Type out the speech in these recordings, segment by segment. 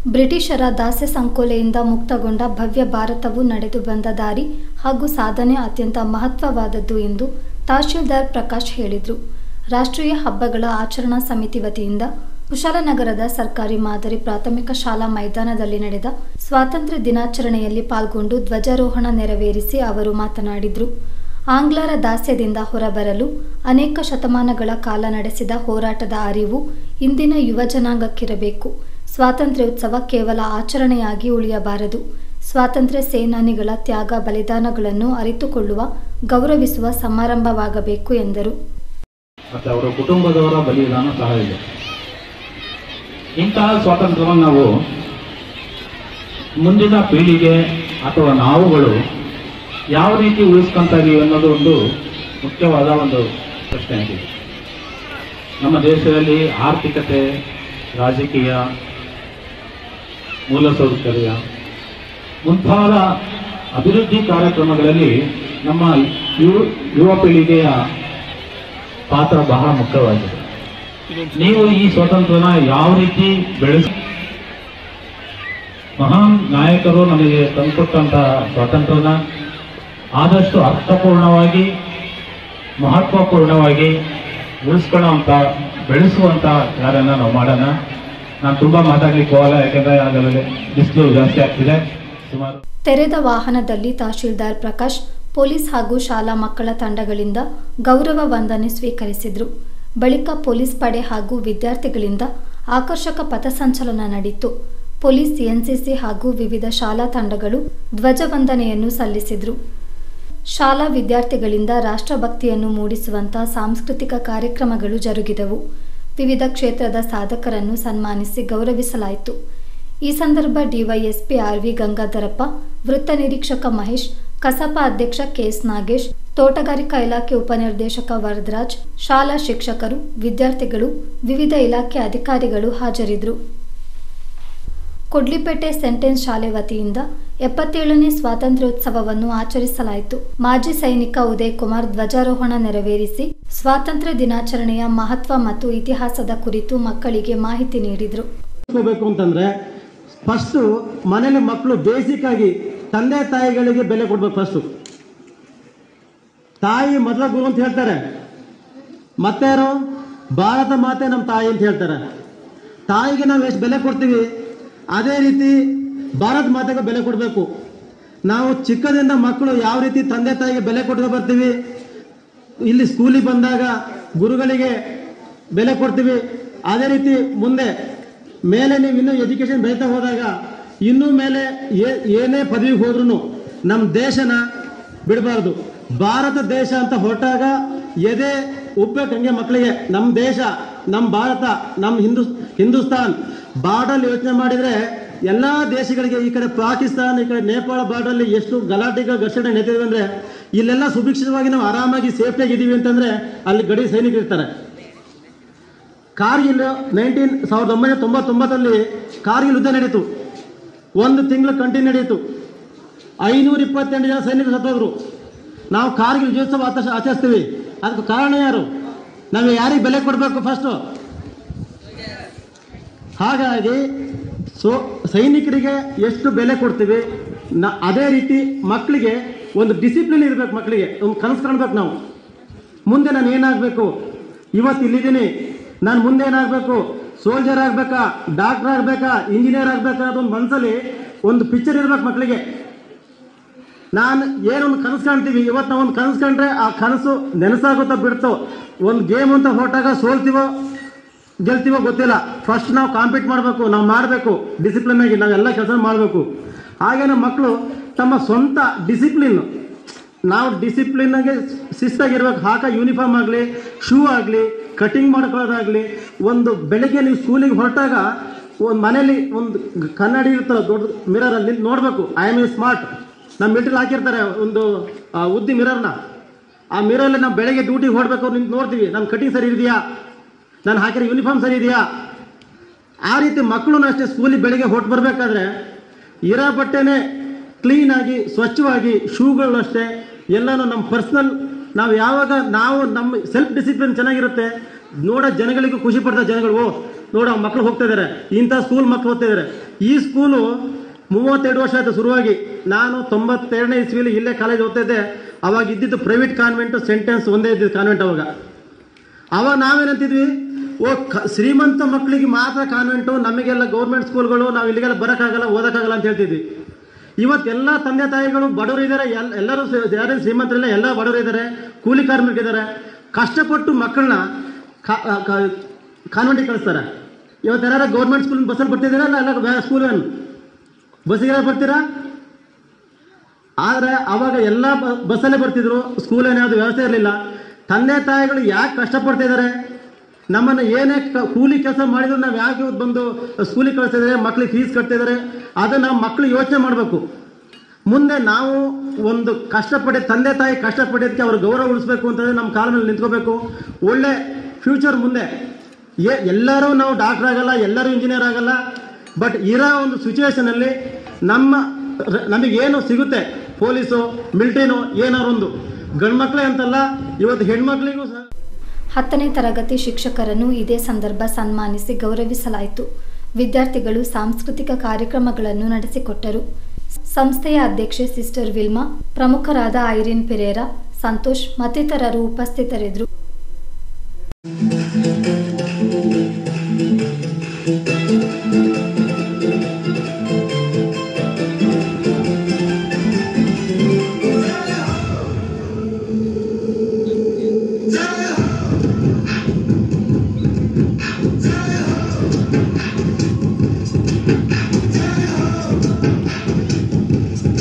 ಬ್ರಿಟಿಷರ ದಾಸ್ಯ ಸಂಕೋಲೆಯಿಂದ ಮುಕ್ತಗೊಂಡ ಭವ್ಯ ಭಾರತವು ನಡೆದು ಬಂದ ದಾರಿ ಹಾಗೂ ಸಾಧನೆ ಅತ್ಯಂತ ಮಹತ್ವವಾದದ್ದು ಎಂದು ತಹಶೀಲ್ದಾರ್ ಪ್ರಕಾಶ್ ಹೇಳಿದರು ರಾಷ್ಟ್ರೀಯ ಹಬ್ಬಗಳ ಆಚರಣಾ ಸಮಿತಿ ವತಿಯಿಂದ ಕುಶಾಲನಗರದ ಸರ್ಕಾರಿ ಮಾದರಿ ಪ್ರಾಥಮಿಕ ಶಾಲಾ ಮೈದಾನದಲ್ಲಿ ನಡೆದ ಸ್ವಾತಂತ್ರ್ಯ ದಿನಾಚರಣೆಯಲ್ಲಿ ಪಾಲ್ಗೊಂಡು ಧ್ವಜಾರೋಹಣ ನೆರವೇರಿಸಿ ಅವರು ಮಾತನಾಡಿದರು ಆಂಗ್ಲರ ದಾಸ್ಯದಿಂದ ಹೊರಬರಲು ಅನೇಕ ಶತಮಾನಗಳ ಕಾಲ ನಡೆಸಿದ ಹೋರಾಟದ ಅರಿವು ಇಂದಿನ ಯುವ ಜನಾಂಗಕ್ಕಿರಬೇಕು ಸ್ವಾತಂತ್ರ್ಯೋತ್ಸವ ಕೇವಲ ಆಚರಣೆಯಾಗಿ ಉಳಿಯಬಾರದು ಸ್ವಾತಂತ್ರ್ಯ ಸೇನಾನಿಗಳ ತ್ಯಾಗ ಬಲಿದಾನಗಳನ್ನು ಅರಿತುಕೊಳ್ಳುವ ಗೌರವಿಸುವ ಸಮಾರಂಭವಾಗಬೇಕು ಎಂದರು ಮತ್ತು ಅವರ ಕುಟುಂಬದವರ ಬಲಿದಾನ ಸಹ ಇದೆ ಇಂತಹ ಸ್ವಾತಂತ್ರ್ಯವನ್ನು ನಾವು ಮುಂದಿನ ಪೀಳಿಗೆ ಅಥವಾ ನಾವುಗಳು ಯಾವ ರೀತಿ ಉಳಿಸ್ಕೊಂತ ಇದೀವಿ ಅನ್ನೋದು ಒಂದು ಮುಖ್ಯವಾದ ಒಂದು ಪ್ರಶ್ನೆ ಆಗಿದೆ ನಮ್ಮ ದೇಶದಲ್ಲಿ ಆರ್ಥಿಕತೆ ರಾಜಕೀಯ ಮೂಲಸೌಕರ್ಯ ಮುಂತಾದ ಅಭಿವೃದ್ಧಿ ಕಾರ್ಯಕ್ರಮಗಳಲ್ಲಿ ನಮ್ಮ ಯುವ ಯುವ ಪೀಳಿಗೆಯ ಪಾತ್ರ ಬಹಳ ಮುಖ್ಯವಾಗಿದೆ ನೀವು ಈ ಸ್ವಾತಂತ್ರ್ಯನ ಯಾವ ರೀತಿ ಬೆಳೆಸ ಮಹಾನ್ ನಾಯಕರು ನಮಗೆ ತಂದುಕೊಟ್ಟಂತಹ ಸ್ವಾತಂತ್ರ್ಯನ ಆದಷ್ಟು ಅರ್ಥಪೂರ್ಣವಾಗಿ ಮಹತ್ವಪೂರ್ಣವಾಗಿ ಉಳಿಸ್ಕೊಳ್ಳೋಂಥ ಬೆಳೆಸುವಂತ ಕಾರ್ಯನ ನಾವು ಮಾಡೋಣ ನಾನು ತುಂಬಾ ಮಾತಾಡ್ಲಿಕ್ಕೆ ಹೋಗಲ್ಲ ಯಾಕಂದ್ರೆ ಆಗಲೇ ಬಿಸಿಲು ಜಾಸ್ತಿ ಆಗ್ತಿದೆ ಸುಮಾರು ತೆರೆದ ವಾಹನದಲ್ಲಿ ತಹಶೀಲ್ದಾರ್ ಪ್ರಕಾಶ್ ಪೊಲೀಸ್ ಹಾಗೂ ಶಾಲಾ ಮಕ್ಕಳ ತಂಡಗಳಿಂದ ಗೌರವ ವಂದನೆ ಸ್ವೀಕರಿಸಿದರು ಬಳಿಕ ಪೊಲೀಸ್ ಪಡೆ ಹಾಗೂ ವಿದ್ಯಾರ್ಥಿಗಳಿಂದ ಆಕರ್ಷಕ ಪಥಸಂಚಲನ ನಡೆಯಿತು ಪೊಲೀಸ್ ಎನ್ಸಿಸಿ ಹಾಗೂ ವಿವಿಧ ಶಾಲಾ ತಂಡಗಳು ಧ್ವಜವಂದನೆಯನ್ನು ಸಲ್ಲಿಸಿದರು ಶಾಲಾ ವಿದ್ಯಾರ್ಥಿಗಳಿಂದ ರಾಷ್ಟ್ರಭಕ್ತಿಯನ್ನು ಮೂಡಿಸುವಂಥ ಸಾಂಸ್ಕೃತಿಕ ಕಾರ್ಯಕ್ರಮಗಳು ಜರುಗಿದವು ವಿವಿಧ ಕ್ಷೇತ್ರದ ಸಾಧಕರನ್ನು ಸನ್ಮಾನಿಸಿ ಗೌರವಿಸಲಾಯಿತು ಈ ಸಂದರ್ಭ ಡಿವೈಎಸ್ಪಿ ಆರ್ ವಿ ಗಂಗಾಧರಪ್ಪ ವೃತ್ತ ನಿರೀಕ್ಷಕ ಮಹೇಶ್ ಕಸಪ ಅಧ್ಯಕ್ಷ ಕೆಎಸ್ ನಾಗೇಶ್ ತೋಟಗಾರಿಕಾ ಇಲಾಖೆ ಉಪನಿರ್ದೇಶಕ ವರದರಾಜ್ ಶಾಲಾ ಶಿಕ್ಷಕರು ವಿದ್ಯಾರ್ಥಿಗಳು ವಿವಿಧ ಇಲಾಖೆ ಅಧಿಕಾರಿಗಳು ಹಾಜರಿದ್ದರು ಕೊಡ್ಲಿಪೇಟೆ ಸೆಂಟೆನ್ಸ್ ಶಾಲೆ ವತಿಯಿಂದ ಎಪ್ಪತ್ತೇಳನೇ ಸ್ವಾತಂತ್ರ್ಯೋತ್ಸವವನ್ನು ಆಚರಿಸಲಾಯಿತು ಮಾಜಿ ಸೈನಿಕ ಉದಯ್ ಕುಮಾರ್ ಧ್ವಜಾರೋಹಣ ನೆರವೇರಿಸಿ ಸ್ವಾತಂತ್ರ್ಯ ದಿನಾಚರಣೆಯ ಮಹತ್ವ ಮತ್ತು ಇತಿಹಾಸದ ಕುರಿತು ಮಕ್ಕಳಿಗೆ ಮಾಹಿತಿ ನೀಡಿದರು ಬೇಕು ಅಂತಂದ್ರೆ ಫಸ್ಟು ಮನೇಲಿ ಮಕ್ಕಳು ಬೇಸಿಕ್ ಆಗಿ ತಂದೆ ತಾಯಿಗಳಿಗೆ ಬೆಲೆ ಕೊಡ್ಬೇಕು ಫಸ್ಟು ತಾಯಿ ಮೊದಲ ಗುರು ಅಂತ ಹೇಳ್ತಾರೆ ಮತ್ತೆ ಯಾರು ಭಾರತ ಮಾತೆ ನಮ್ಮ ತಾಯಿ ಅಂತ ಹೇಳ್ತಾರೆ ತಾಯಿಗೆ ನಾವು ಎಷ್ಟು ಬೆಲೆ ಕೊಡ್ತೀವಿ ಅದೇ ರೀತಿ ಭಾರತ ಮಾತೆಗೆ ಬೆಲೆ ಕೊಡಬೇಕು ನಾವು ಚಿಕ್ಕದಿಂದ ಮಕ್ಕಳು ಯಾವ ರೀತಿ ತಂದೆ ತಾಯಿಗೆ ಬೆಲೆ ಕೊಡ್ತಾ ಬರ್ತೀವಿ ಇಲ್ಲಿ ಸ್ಕೂಲಿಗೆ ಬಂದಾಗ ಗುರುಗಳಿಗೆ ಬೆಲೆ ಕೊಡ್ತೀವಿ ಅದೇ ರೀತಿ ಮುಂದೆ ಮೇಲೆ ನೀವು ಇನ್ನೂ ಎಜುಕೇಶನ್ ಬೆಳೀತಾ ಹೋದಾಗ ಇನ್ನೂ ಮೇಲೆ ಏ- ಏನೇ ಪದವಿಗೆ ಹೋದ್ರೂ ನಮ್ಮ ದೇಶನ ಬಿಡಬಾರ್ದು ಭಾರತ ದೇಶ ಅಂತ ಹೊರಟಾಗ ಎದೆ ಉಬ್ಬೇಕು ಹಂಗೆ ಮಕ್ಕಳಿಗೆ ನಮ್ಮ ದೇಶ ನಮ್ಮ ಭಾರತ ನಮ್ಮ ಹಿಂದೂ ಹಿಂದೂಸ್ತಾನ್ ಬಾರ್ಡರ್ ಯೋಚನೆ ಮಾಡಿದ್ರೆ ಎಲ್ಲಾ ದೇಶಗಳಿಗೆ ಈ ಕಡೆ ಪಾಕಿಸ್ತಾನ ಈ ಕಡೆ ನೇಪಾಳ ಬಾರ್ಡರ್ಲಿ ಎಷ್ಟು ಗಲಾಟೆಗಳು ಘರ್ಷಣೆ ನಡೀತಿದೆ ಅಂದ್ರೆ ಇಲ್ಲೆಲ್ಲ ಸುಭಿಕ್ಷಿತವಾಗಿ ನಾವು ಆರಾಮಾಗಿ ಸೇಫ್ಟಿಯಾಗಿ ಇದೀವಿ ಅಂತಂದ್ರೆ ಅಲ್ಲಿ ಗಡಿ ಸೈನಿಕರು ಇರ್ತಾರೆ ಕಾರ್ಗಿಲ್ ನೈನ್ಟೀನ್ ಸಾವಿರದ ಒಂಬೈನೂರ ತೊಂಬತ್ತೊಂಬತ್ತರಲ್ಲಿ ಕಾರ್ಗಿಲ್ ಯುದ್ಧ ನಡೀತು ಒಂದು ತಿಂಗಳು ಕಂಟಿನ್ಯೂ ನಡೀತು ಐನೂರ ಇಪ್ಪತ್ತೆಂಟು ಜನ ಸೈನಿಕರು ಸತ್ತೋದ್ರು ನಾವು ಕಾರ್ಗಿಲ್ ವಿಜಯೋತ್ಸವ ಆಚ- ಆಚರಿಸ್ತೀವಿ ಅದಕ್ಕೆ ಕಾರಣ ಯಾರು ನಾವು ಯಾರಿಗೆ ಬೆಲೆ ಕೊಡಬೇಕು ಫಸ್ಟು ಹಾಗಾಗಿ ಸೊ ಸೈನಿಕರಿಗೆ ಎಷ್ಟು ಬೆಲೆ ಕೊಡ್ತೀವಿ ನ ಅದೇ ರೀತಿ ಮಕ್ಕಳಿಗೆ ಒಂದು ಡಿಸಿಪ್ಲಿನ್ ಇರಬೇಕು ಮಕ್ಕಳಿಗೆ ಒಂದು ಕನಸು ಕಾಣ್ಬೇಕು ನಾವು ಮುಂದೆ ನಾನು ಏನಾಗಬೇಕು ಇವತ್ತು ಇಲ್ಲಿದ್ದೀನಿ ನಾನು ಮುಂದೆ ಏನಾಗಬೇಕು ಸೋಲ್ಜರ್ ಆಗಬೇಕಾ ಡಾಕ್ಟರ್ ಆಗಬೇಕಾ ಇಂಜಿನಿಯರ್ ಆಗಬೇಕಾ ಅದೊಂದು ಮನಸ್ಸಲ್ಲಿ ಒಂದು ಪಿಕ್ಚರ್ ಇರ್ಬೇಕು ಮಕ್ಕಳಿಗೆ ನಾನು ಏನೊಂದು ಕನಸು ಕಾಣ್ತೀವಿ ಇವತ್ತು ನಾವು ಒಂದು ಕನಸು ಕಂಡ್ರೆ ಆ ಕನಸು ನೆನಸಾಗುತ್ತಾ ಬಿಡ್ತೋ ಒಂದು ಗೇಮ್ ಅಂತ ಹೊರಟಾಗ ಸೋಲ್ತೀವೋ ಗೆಲ್ತೀವೋ ಗೊತ್ತಿಲ್ಲ ಫಸ್ಟ್ ನಾವು ಕಾಂಪೀಟ್ ಮಾಡಬೇಕು ನಾವು ಮಾಡಬೇಕು ಡಿಸಿಪ್ಲಿನ್ ಆಗಿ ನಾವೆಲ್ಲ ಕೆಲಸ ಮಾಡಬೇಕು ಹಾಗೆ ನಮ್ಮ ಮಕ್ಕಳು ತಮ್ಮ ಸ್ವಂತ ಡಿಸಿಪ್ಲಿನ್ ನಾವು ಡಿಸಿಪ್ಲಿನ್ ಆಗಿ ಶಿಸ್ತಾಗಿರ್ಬೇಕು ಹಾಕ ಯೂನಿಫಾರ್ಮ್ ಆಗಲಿ ಶೂ ಆಗಲಿ ಕಟಿಂಗ್ ಮಾಡ್ಕೊಳ್ಳೋದಾಗಲಿ ಒಂದು ಬೆಳಗ್ಗೆ ನೀವು ಸ್ಕೂಲಿಗೆ ಹೊರಟಾಗ ಒಂದು ಮನೇಲಿ ಒಂದು ಕನ್ನಡಿ ಇರ್ತಲ್ಲ ದೊಡ್ಡ ಮಿರರಲ್ಲಿ ನಿಂತು ನೋಡಬೇಕು ಐ ಆಮ್ ಎ ಸ್ಮಾರ್ಟ್ ನಮ್ಮ ಮಿಲ್ಟ್ರಿ ಹಾಕಿರ್ತಾರೆ ಒಂದು ಆ, ಉದ್ದಿ ಮಿರರ್ನ ಆ ಮಿರರಲ್ಲಿ ನಾವು ಬೆಳಗ್ಗೆ ಡ್ಯೂಟಿಗೆ ಹೊರಡ್ಬೇಕು ನಿಂತು ನೋಡ್ತೀವಿ ನಮ್ಮ ಕಟಿಂಗ್ ಸರಿ ಇದೆಯಾ ನಾನು ಹಾಕಿರೋ ಯೂನಿಫಾರ್ಮ್ ಸರಿ ಇದೆಯಾ ಆ ರೀತಿ ಮಕ್ಕಳು ಅಷ್ಟೇ ಸ್ಕೂಲಿಗೆ ಬೆಳಿಗ್ಗೆ ಹೊಟ್ಟು ಬರಬೇಕಾದ್ರೆ ಇರೋ ಬಟ್ಟೆನೇ ಕ್ಲೀನಾಗಿ ಸ್ವಚ್ಛವಾಗಿ ಶೂಗಳು ಅಷ್ಟೇ ಎಲ್ಲನೂ ನಮ್ಮ ಪರ್ಸ್ನಲ್ ನಾವು ಯಾವಾಗ ನಾವು ನಮ್ಮ ಸೆಲ್ಫ್ ಡಿಸಿಪ್ಲಿನ್ ಚೆನ್ನಾಗಿರುತ್ತೆ ನೋಡೋ ಜನಗಳಿಗೂ ಖುಷಿ ಪಡ್ತಾರೆ ಜನಗಳು ಓ ನೋಡ ಮಕ್ಕಳು ಹೋಗ್ತಾ ಇದಾರೆ ಇಂಥ ಸ್ಕೂಲ್ ಮಕ್ಕಳು ಹೋಗ್ತಾ ಇದಾರೆ ಈ ಸ್ಕೂಲು ಮೂವತ್ತೆರಡು ವರ್ಷ ಆಯಿತು ಶುರುವಾಗಿ ನಾನು ತೊಂಬತ್ತೆರಡನೇ ಇಸ್ವಿಲಿ ಇಲ್ಲೇ ಕಾಲೇಜ್ ಓದ್ತಾ ಇದ್ದೆ ಅವಾಗ ಇದ್ದಿದ್ದು ಪ್ರೈವೇಟ್ ಕಾನ್ವೆಂಟು ಸೆಂಟೆನ್ಸ್ ಒಂದೇ ಇದ್ದಿದ್ದು ಕಾನ್ವೆಂಟ್ ಅವಾಗ ಅವಾಗ ನಾವೇನಂತಿದ್ವಿ ಓ ಕ ಶ್ರೀಮಂತ ಮಕ್ಕಳಿಗೆ ಮಾತ್ರ ಕಾನ್ವೆಂಟು ನಮಗೆಲ್ಲ ಗೌರ್ಮೆಂಟ್ ಸ್ಕೂಲ್ಗಳು ನಾವು ಇಲ್ಲಿಗೆಲ್ಲ ಬರೋಕ್ಕಾಗಲ್ಲ ಓದೋಕ್ಕಾಗಲ್ಲ ಅಂತ ಹೇಳ್ತಿದ್ವಿ ಇವತ್ತೆಲ್ಲ ತಂದೆ ತಾಯಿಗಳು ಬಡವರು ಇದ್ದಾರೆ ಎಲ್ ಎಲ್ಲರೂ ಸ- ಯಾರೇನು ಶ್ರೀಮಂತರಿಲ್ಲ ಎಲ್ಲ ಬಡವರು ಇದ್ದಾರೆ ಕೂಲಿ ಕಾರ್ಮಿಕರಿದ್ದಾರೆ ಕಷ್ಟಪಟ್ಟು ಮಕ್ಕಳನ್ನ ಕಾನ್ವೆಂಟಿಗೆ ಕಳಿಸ್ತಾರೆ ಇವತ್ತು ಯಾರು ಗೌರ್ಮೆಂಟ್ ಸ್ಕೂಲ್ ಬಸ್ಸಲ್ಲಿ ಬರ್ತಿದ್ದೀರಾ ಇಲ್ಲ ಎಲ್ಲ ಬೇರೆ ಸ್ಕೂಲ್ ಏನು ಬಸ್ಸಿಗೆ ಬರ್ತೀರಾ ಆದರೆ ಅವಾಗ ಎಲ್ಲ ಬ- ಬಸ್ಸಲ್ಲೇ ಬರ್ತಿದ್ರು ಸ್ಕೂಲ್ ಏನಾದ್ರು ವ್ಯವಸ್ಥೆ ಇರಲಿಲ್ಲ ತಂದೆ ತಾಯಿಗಳು ಯಾಕೆ ಕಷ್ಟಪಡ್ತಾ ಇದ್ದಾರೆ ನಮ್ಮನ್ನು ಏನೇ ಕ- ಕೂಲಿ ಕೆಲಸ ಮಾಡಿದ್ರು ನಾವು ಯಾಕೆ ಇವತ್ತು ಬಂದು ಸ್ಕೂಲಿಗೆ ಕಳಿಸ್ತಿದ್ದಾರೆ ಮಕ್ಳಿಗೆ ಫೀಸ್ ಕಟ್ತಿದ್ದಾರೆ ಅದನ್ನು ನಾವು ಮಕ್ಕಳು ಯೋಚನೆ ಮಾಡಬೇಕು ಮುಂದೆ ನಾವು ಒಂದು ಕಷ್ಟಪಡಿ ತಂದೆ ತಾಯಿ ಕಷ್ಟಪಟ್ಟಿದ್ದಕ್ಕೆ ಅವ್ರ ಗೌರವ ಉಳಿಸ್ಬೇಕು ಅಂತಂದರೆ ನಮ್ಮ ಕಾಲ ಮೇಲೆ ನಿಂತ್ಕೋಬೇಕು ಒಳ್ಳೆ ಫ್ಯೂಚರ್ ಮುಂದೆ ಏ ಎಲ್ಲರೂ ನಾವು ಡಾಕ್ಟರ್ ಆಗಲ್ಲ ಎಲ್ಲರೂ ಇಂಜಿನಿಯರ್ ಆಗಲ್ಲ ಬಟ್ ಇರೋ ಒಂದು ಸಿಚುವೇಶನಲ್ಲಿ ನಮ್ಮ ರ- ನಮಗೇನು ಸಿಗುತ್ತೆ ಪೊಲೀಸು ಮಿಲ್ಟ್ರಿನೋ ಏನಾರು ಒಂದು ಗಂಡು ಮಕ್ಕಳೇ ಅಂತಲ್ಲ ಇವತ್ತು ಹೆಣ್ಮಕ್ಳಿಗೂ ಸಹ ಹತ್ತನೇ ತರಗತಿ ಶಿಕ್ಷಕರನ್ನು ಇದೇ ಸಂದರ್ಭ ಸನ್ಮಾನಿಸಿ ಗೌರವಿಸಲಾಯಿತು ವಿದ್ಯಾರ್ಥಿಗಳು ಸಾಂಸ್ಕೃತಿಕ ಕಾರ್ಯಕ್ರಮಗಳನ್ನು ನಡೆಸಿಕೊಟ್ಟರು ಸಂಸ್ಥೆಯ ಅಧ್ಯಕ್ಷೆ ಸಿಸ್ಟರ್ ವಿಲ್ಮಾ ಪ್ರಮುಖರಾದ ಐರಿನ್ ಪೆರೇರಾ ಸಂತೋಷ್ ಮತ್ತಿತರರು ಉಪಸ್ಥಿತರಿದ್ದರು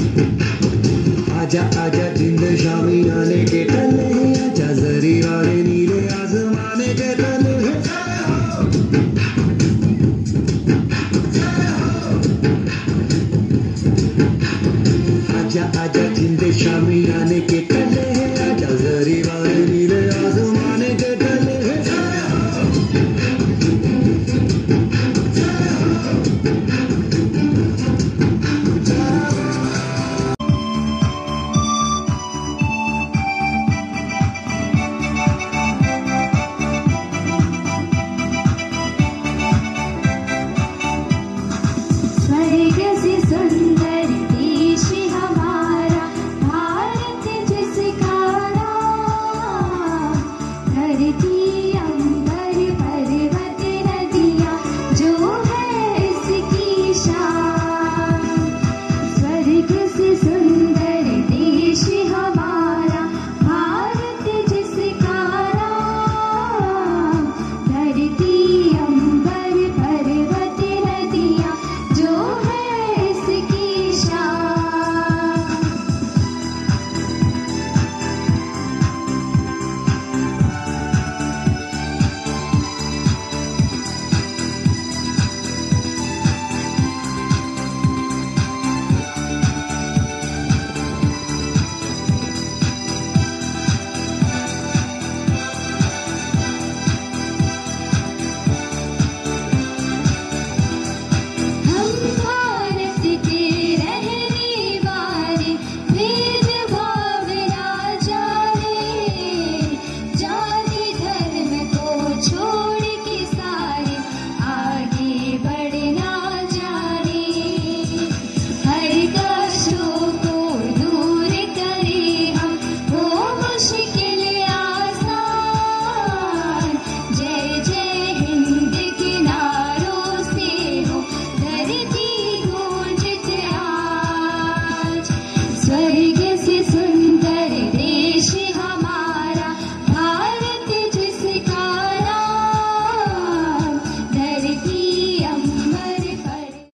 आजा आजा जिंद शामी आने के टले आजा जरी वाले नी